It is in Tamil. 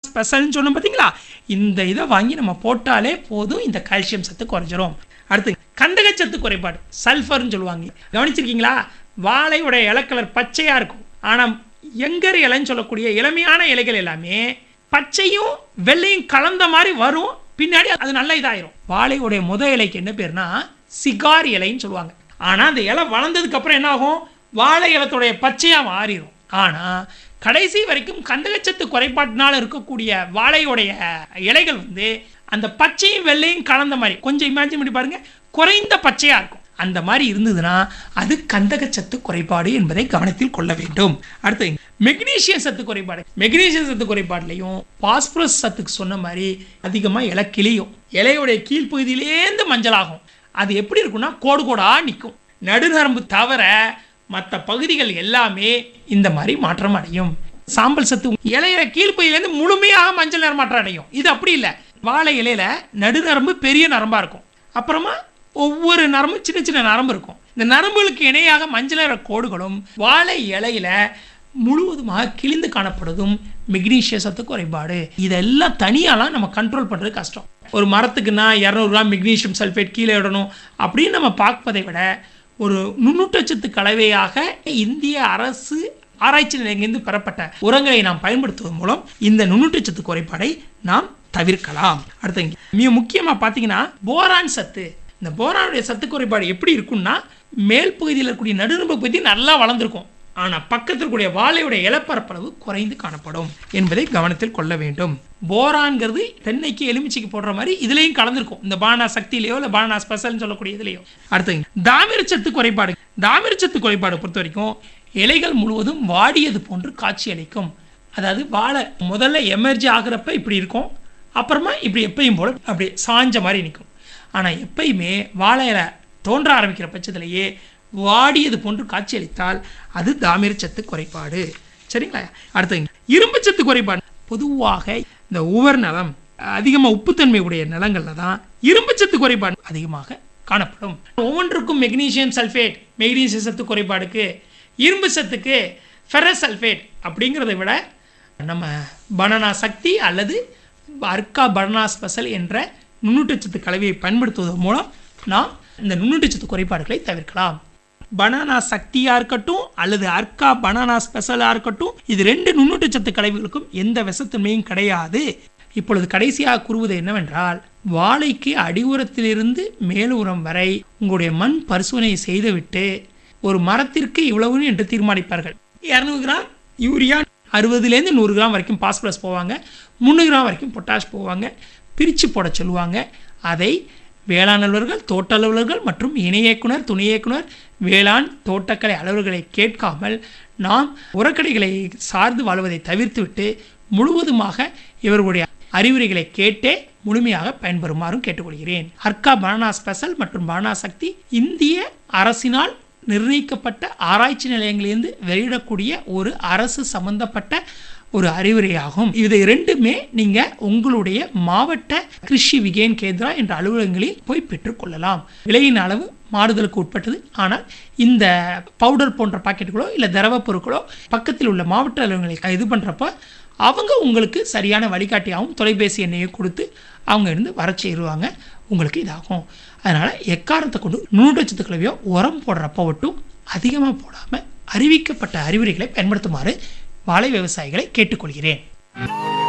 ஸ்பெஷல்னு சொன்னோம் பார்த்தீங்களா இந்த இதை வாங்கி நம்ம போட்டாலே போதும் இந்த கால்சியம் சத்து குறைஞ்சிரும் அடுத்து கந்தகச்சத்து குறைபாடு சல்ஃபர்னு சொல்லுவாங்க கவனிச்சிருக்கீங்களா வாழையோட இலை கலர் பச்சையாக இருக்கும் ஆனால் எங்கர் இலைன்னு சொல்லக்கூடிய இளமையான இலைகள் எல்லாமே பச்சையும் வெள்ளையும் கலந்த மாதிரி வரும் பின்னாடி அது நல்ல இதாயிரும் வாழையுடைய முத இலைக்கு என்ன பேர்னா சிகார் இலைன்னு சொல்லுவாங்க ஆனால் அந்த இலை வளர்ந்ததுக்கு அப்புறம் என்ன ஆகும் வாழை இலத்துடைய பச்சையாக மாறிடும் ஆனால் கடைசி வரைக்கும் கந்தகச்சத்து குறைபாட்டினால இருக்கக்கூடிய வாழையுடைய இலைகள் வந்து அந்த பச்சையும் வெள்ளையும் கலந்த மாதிரி கொஞ்சம் இமேஜின் பண்ணி பாருங்க குறைந்த பச்சையா இருக்கும் அந்த மாதிரி இருந்ததுன்னா அது கந்தகச்சத்து குறைபாடு என்பதை கவனத்தில் கொள்ள வேண்டும் அடுத்து மெக்னீசியம் சத்து குறைபாடு மெக்னீசியம் சத்து குறைபாடுலையும் பாஸ்பரஸ் சத்துக்கு சொன்ன மாதிரி அதிகமாக இலை கிளியும் இலையுடைய கீழ்ப்பகுதியிலேருந்து மஞ்சளாகும் அது எப்படி இருக்கும்னா கோடு கோடா நிற்கும் நடுநரம்பு தவிர மற்ற பகுதிகள் எல்லாமே இந்த மாதிரி மாற்றம் அடையும் சாம்பல் சத்து இலையில கீழ்ப்பகுதியிலேருந்து முழுமையாக மஞ்சள் நிறம் மாற்றம் அடையும் இது அப்படி இல்லை வாழை இலையில நடுநரம்பு பெரிய நரம்பா இருக்கும் அப்புறமா ஒவ்வொரு நரம்பு சின்ன சின்ன நரம்பு இருக்கும் இந்த நரம்புகளுக்கு இணையாக மஞ்சள் நிற கோடுகளும் வாழை இலையில முழுவதுமாக கிழிந்து காணப்படுவதும் மெக்னீசிய சத்து குறைபாடு இதெல்லாம் தனியாலாம் நம்ம கண்ட்ரோல் பண்ணுறது கஷ்டம் ஒரு மரத்துக்குன்னா இரநூறு கிராம் மெக்னீசியம் சல்ஃபேட் கீழே இடணும் அப்படின்னு நம்ம பார்ப்பதை விட ஒரு நுண்ணூட்டச்சத்து கலவையாக இந்திய அரசு ஆராய்ச்சி நிலையங்களிலிருந்து பெறப்பட்ட உரங்களை நாம் பயன்படுத்துவதன் மூலம் இந்த நுண்ணூட்டச்சத்து குறைபாடை நாம் தவிர்க்கலாம் அடுத்து மிக முக்கியமாக பார்த்தீங்கன்னா போரான் சத்து இந்த போரானுடைய சத்து குறைபாடு எப்படி இருக்கும்னா மேல் பகுதியில் இருக்கக்கூடிய நடுநரம்பு பகுதி நல்லா வளர்ந்துருக்கும் ஆனால் பக்கத்தில் இருக்கக்கூடிய வாழையுடைய இலப்பரப்பளவு குறைந்து காணப்படும் என்பதை கவனத்தில் கொள்ள வேண்டும் போரான்கிறது தென்னைக்கு எலுமிச்சைக்கு போடுற மாதிரி இதுலேயும் கலந்துருக்கும் இந்த பானா சக்தியிலையோ இல்லை பானா ஸ்பெஷல்னு சொல்லக்கூடிய இதுலையோ அடுத்து தாமிரச்சத்து குறைபாடு தாமிரச்சத்து குறைபாடு பொறுத்த வரைக்கும் இலைகள் முழுவதும் வாடியது போன்று காட்சி அளிக்கும் அதாவது வாழை முதல்ல எமர்ஜி ஆகிறப்ப இப்படி இருக்கும் அப்புறமா இப்படி எப்பயும் போல அப்படி சாஞ்ச மாதிரி நிற்கும் ஆனால் எப்பயுமே வாழை இலை தோன்ற ஆரம்பிக்கிற பட்சத்திலேயே வாடியது போன்று காட்சியளித்தால் அது தாமிரச்சத்து குறைபாடு சரிங்களா அடுத்து இரும்புச்சத்து குறைபாடு பொதுவாக இந்த உவர் நலம் அதிகமாக உப்புத்தன்மை உடைய நிலங்களில் தான் இரும்புச்சத்து குறைபாடு அதிகமாக காணப்படும் ஒவ்வொன்றுக்கும் மெக்னீசியம் சல்ஃபேட் மெக்னீசியம் சத்து குறைபாடுக்கு இரும்பு சத்துக்கு ஃபெரஸ் சல்ஃபேட் அப்படிங்கிறத விட நம்ம பனானா சக்தி அல்லது அர்க்கா பனானா ஸ்பெஷல் என்ற நுண்ணூட்டச்சத்து கலவையை பயன்படுத்துவதன் மூலம் நாம் இந்த நுண்ணூட்டச்சத்து குறைபாடுகளை தவிர்க்கலாம் பனானா சக்தியாக இருக்கட்டும் அல்லது அர்க்கா பனானா ஸ்பெஷலாக இருக்கட்டும் இது ரெண்டு நுண்ணூட்டச்சத்து கலவைகளுக்கும் எந்த விஷத்தன்மையும் கிடையாது இப்பொழுது கடைசியாக கூறுவது என்னவென்றால் வாழைக்கு அடியுரத்திலிருந்து மேலுரம் வரை உங்களுடைய மண் பரிசோதனை செய்துவிட்டு ஒரு மரத்திற்கு இவ்வளவுன்னு என்று தீர்மானிப்பார்கள் இரநூறு கிராம் யூரியா அறுபதுலேருந்து நூறு கிராம் வரைக்கும் பாஸ்பரஸ் போவாங்க முந்நூறு கிராம் வரைக்கும் பொட்டாஷ் போவாங்க பிரித்து போட சொல்லுவாங்க அதை வேளாண் அலுவலர்கள் தோட்ட அலுவலர்கள் மற்றும் இணை இயக்குனர் துணை இயக்குனர் வேளாண் தோட்டக்கலை அலுவலர்களை கேட்காமல் நாம் உரக்கடைகளை சார்ந்து வாழ்வதை தவிர்த்துவிட்டு முழுவதுமாக இவர்களுடைய அறிவுரைகளை கேட்டே முழுமையாக பயன்பெறுமாறும் கேட்டுக்கொள்கிறேன் ஹர்கா பனானா ஸ்பெஷல் மற்றும் பனானா சக்தி இந்திய அரசினால் நிர்ணயிக்கப்பட்ட ஆராய்ச்சி நிலையங்களிலிருந்து வெளியிடக்கூடிய ஒரு அரசு சம்பந்தப்பட்ட ஒரு அறிவுரையாகும் இது ரெண்டுமே நீங்க உங்களுடைய மாவட்ட கிருஷி விகேன் கேந்திரா என்ற அலுவலகங்களில் போய் பெற்றுக்கொள்ளலாம் விலையின் அளவு மாறுதலுக்கு உட்பட்டது ஆனால் இந்த பவுடர் போன்ற பாக்கெட்டுகளோ இல்லை திரவ பொருட்களோ பக்கத்தில் உள்ள மாவட்ட அலுவலகங்களை இது பண்ணுறப்ப அவங்க உங்களுக்கு சரியான வழிகாட்டியாகவும் தொலைபேசி எண்ணையும் கொடுத்து அவங்க இருந்து வர சேருவாங்க உங்களுக்கு இதாகும் அதனால் எக்காரத்தை கொண்டு நூற்றச்சத்து கலவையோ உரம் போடுறப்ப மட்டும் அதிகமாக போடாமல் அறிவிக்கப்பட்ட அறிவுரைகளை பயன்படுத்துமாறு வாழை விவசாயிகளை கேட்டுக்கொள்கிறேன்